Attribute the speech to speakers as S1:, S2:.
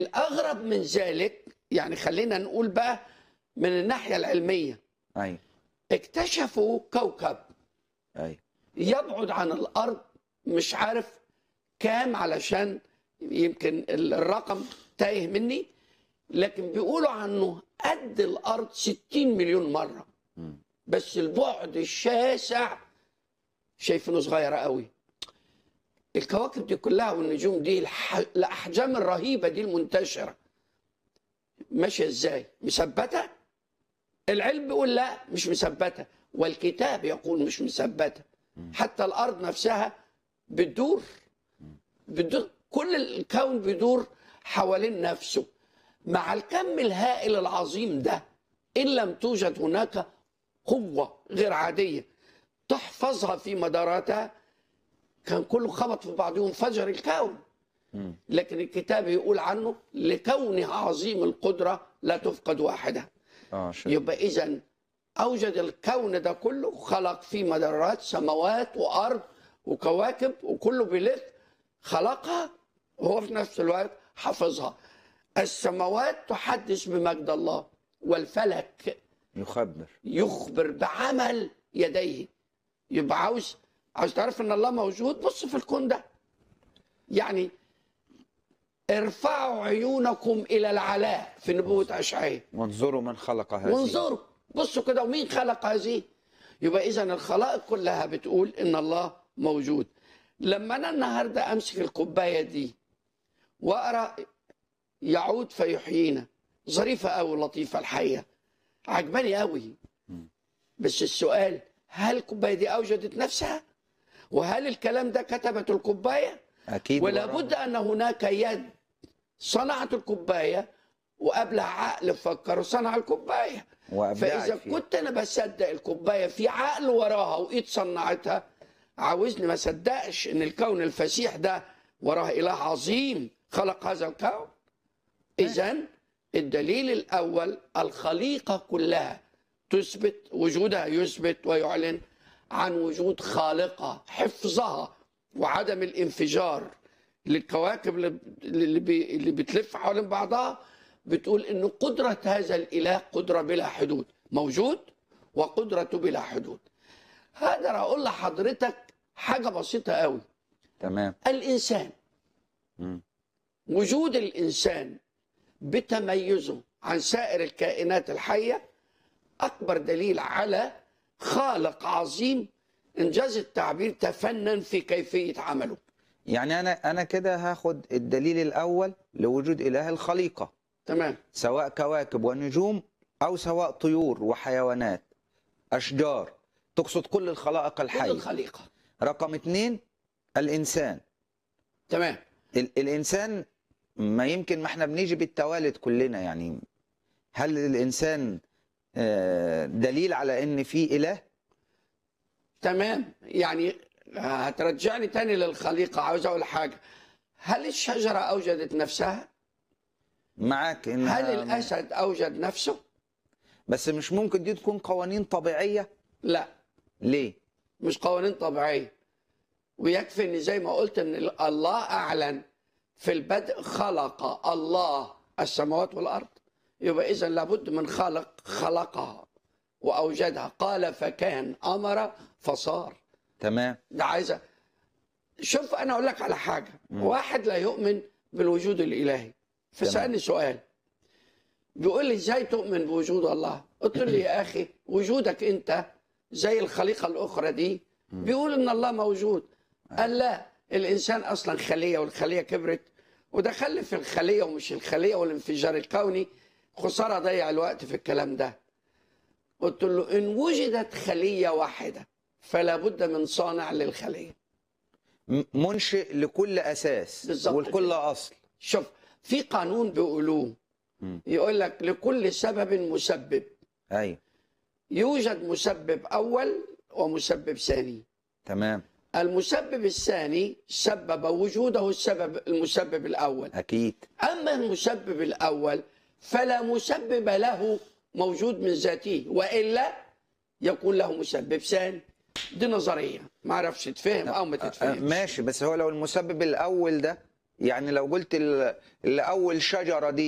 S1: الأغرب من ذلك يعني خلينا نقول بقى من الناحية العلمية
S2: ايوه
S1: اكتشفوا كوكب
S2: ايوه
S1: يبعد عن الأرض مش عارف كام علشان يمكن الرقم تايه مني لكن بيقولوا عنه قد الأرض 60 مليون مرة
S2: مم.
S1: بس البعد الشاسع شايفينه صغير قوي الكواكب دي كلها والنجوم دي الح... الأحجام الرهيبة دي المنتشرة ماشية ازاي مثبتة العلم بيقول لا مش مثبتة والكتاب يقول مش مثبتة حتى الأرض نفسها بتدور بتدور كل الكون بيدور حوالين نفسه مع الكم الهائل العظيم ده إن لم توجد هناك قوة غير عادية تحفظها في مداراتها كان كله خبط في بعضه وانفجر الكون
S2: مم.
S1: لكن الكتاب يقول عنه لكونه عظيم القدرة لا تفقد واحدة
S2: اه شيء
S1: يبقى إذا أوجد الكون ده كله خلق فيه مدارات سماوات وأرض وكواكب وكله بيلف خلقها وهو في نفس الوقت حفظها السماوات تحدث بمجد الله والفلك
S2: يخبر
S1: يخبر بعمل يديه يبقى عاوز عاوز تعرف ان الله موجود بص في الكون ده يعني ارفعوا عيونكم الى العلاء في نبوه اشعياء
S2: وانظروا من خلق هذه
S1: وانظروا بصوا كده ومين خلق هذه يبقى اذا الخلائق كلها بتقول ان الله موجود لما انا النهارده امسك الكوبايه دي واقرا يعود فيحيينا ظريفه قوي لطيفه الحقيقه عجباني قوي بس السؤال هل الكوبايه دي اوجدت نفسها وهل الكلام ده كتبت الكوبايه
S2: اكيد
S1: ولا
S2: وراء.
S1: بد ان هناك يد صنعت الكوبايه وقبلها عقل فكر وصنع الكوبايه
S2: وابدعت
S1: فاذا
S2: فيها.
S1: كنت انا بصدق الكوبايه في عقل وراها وايد صنعتها عاوزني ما اصدقش ان الكون الفسيح ده وراه اله عظيم خلق هذا الكون اذا الدليل الاول الخليقه كلها تثبت وجودها يثبت ويعلن عن وجود خالقه حفظها وعدم الانفجار للكواكب اللي- اللي بي- اللي بتلف حوالين بعضها بتقول ان قدره هذا الاله قدره بلا حدود موجود وقدرته بلا حدود هقدر اقول لحضرتك حاجه بسيطه قوي
S2: تمام
S1: الانسان
S2: مم.
S1: وجود الانسان بتميزه عن سائر الكائنات الحيه اكبر دليل على خالق عظيم انجاز التعبير تفنن في كيفيه عمله
S2: يعني انا انا كده هاخد الدليل الاول لوجود اله الخليقه
S1: تمام
S2: سواء كواكب ونجوم او سواء طيور وحيوانات اشجار تقصد كل الخلائق
S1: كل
S2: الحيه
S1: الخليقه
S2: رقم اتنين الانسان
S1: تمام
S2: ال الانسان ما يمكن ما احنا بنيجي بالتوالد كلنا يعني هل الانسان آه، دليل على ان في اله
S1: تمام يعني هترجعني تاني للخليقه عاوز اقول حاجه هل الشجره اوجدت نفسها؟
S2: معاك ان
S1: هل الاسد اوجد نفسه؟
S2: بس مش ممكن دي تكون قوانين طبيعيه
S1: لا
S2: ليه
S1: مش قوانين طبيعيه ويكفي ان زي ما قلت ان الله اعلن في البدء خلق الله السماوات والارض يبقى اذا لابد من خلق خلقها واوجدها قال فكان امر فصار
S2: تمام
S1: ده عايزه شوف انا اقول لك على حاجه واحد لا يؤمن بالوجود الالهي فسالني سؤال بيقول لي ازاي تؤمن بوجود الله قلت له يا اخي وجودك انت زي الخليقه الاخرى دي بيقول ان الله موجود قال لا الانسان اصلا خليه والخليه كبرت وده خلي في الخليه ومش الخليه والانفجار الكوني خساره ضيع الوقت في الكلام ده قلت له ان وجدت خليه واحده فلا بد من صانع للخليه
S2: م- منشئ لكل اساس
S1: بالظبط
S2: ولكل
S1: كده.
S2: اصل
S1: شوف في قانون بيقولوه
S2: مم.
S1: يقول لك لكل سبب مسبب
S2: ايوه
S1: يوجد مسبب اول ومسبب ثاني
S2: تمام
S1: المسبب الثاني سبب وجوده السبب المسبب الاول
S2: اكيد
S1: اما المسبب الاول فلا مسبب له موجود من ذاته والا يكون له مسبب ثاني دي نظريه ما اعرفش تفهم او ما
S2: آه،
S1: تتفهمش
S2: ماشي بس هو لو المسبب الاول ده يعني لو قلت ال- لأول شجرة دي